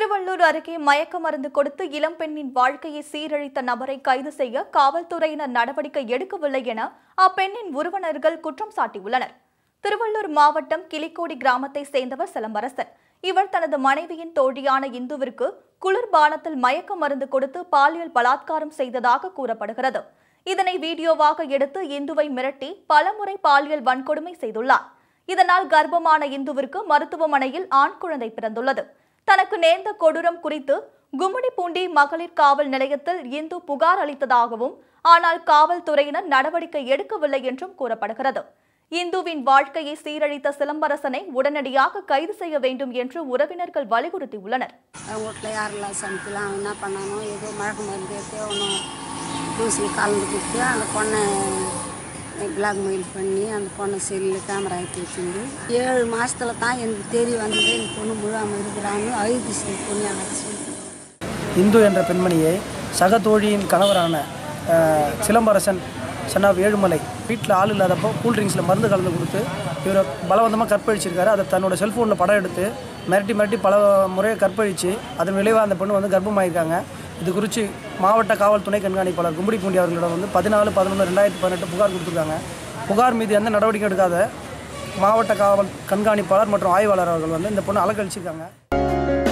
திருவள்ளூர் அருகே மயக்க மருந்து கொடுத்து இளம்பெண்ணின் வாழ்க்கையை சீரழித்த நபரை கைது செய்ய காவல்துறையினர் நடவடிக்கை எடுக்கவில்லை என அப்பெண்ணின் உறவினர்கள் குற்றம் சாட்டியுள்ளனர் திருவள்ளூர் மாவட்டம் கிளிக்கோடி கிராமத்தை சேர்ந்தவர் சிலம்பரசன் இவர் தனது மனைவியின் தோழியான இந்துவிற்கு குளிர்பானத்தில் மயக்க மருந்து கொடுத்து பாலியல் பலாத்காரம் செய்ததாக கூறப்படுகிறது இதனை வீடியோவாக எடுத்து இந்துவை மிரட்டி பலமுறை பாலியல் வன்கொடுமை செய்துள்ளார் இதனால் கர்ப்பமான இந்துவிற்கு மருத்துவமனையில் ஆண் குழந்தை பிறந்துள்ளது தனக்கு நேர்ந்த கொடூரம் குறித்து கும்மிடிப்பூண்டி மகளிர் காவல் நிலையத்தில் இந்து புகார் அளித்ததாகவும் ஆனால் காவல்துறையினர் நடவடிக்கை எடுக்கவில்லை என்றும் கூறப்படுகிறது இந்துவின் வாழ்க்கையை சீரழித்த சிலம்பரசனை உடனடியாக கைது செய்ய வேண்டும் என்று உறவினர்கள் வலியுறுத்தியுள்ளனர் அவங்க வீட்டில் யாரெல்லாம் சமைக்கலாம் அவன் என்ன பண்ணானோ ஏதோ மழக்க மருந்து எடுத்து ஒன்றும் தூசி கலந்து கொடுத்து அந்த பொண்ணை பிளாக்மெயில் பண்ணி அந்த பொண்ணை செல்லில் கேமரா எடுத்து வச்சுருந்து ஏழு மாசத்துல தான் எனக்கு தெரிய வந்தது இந்த பொண்ணு முழாமல் இருக்கிறான்னு அழுது பொண்ணு எனக்கு சொல்லி இந்து என்ற பெண்மணியை சக தோழியின் கணவரான அஹ், சிலம்பரசன் சன்னாப் ஏழுமலை வீட்டில் ஆள் இல்லாதப்போ கூல்ட்ரிங்க்ஸில் மருந்து கலந்து கொடுத்து இவரை பலவந்தமாக கற்பழிச்சிருக்காரு அதை தன்னோட செல்ஃபோனில் படம் எடுத்து மிரட்டி மிரட்டி பல முறையை கற்பழித்து அதன் விளைவாக அந்த பெண்ணு வந்து கர்ப்பமாயிருக்காங்க இது குறித்து மாவட்ட காவல் துணை கண்காணிப்பாளர் கும்படிப்பூண்டி அவர்களிடம் வந்து பதினாலு பதினொன்று ரெண்டாயிரத்தி பதினெட்டு புகார் கொடுத்துருக்காங்க புகார் மீது எந்த நடவடிக்கை எடுக்காத மாவட்ட காவல் கண்காணிப்பாளர் மற்றும் ஆய்வாளர் அவர்கள் வந்து இந்த பொண்ணு அலக்கழிச்சிருக்காங்க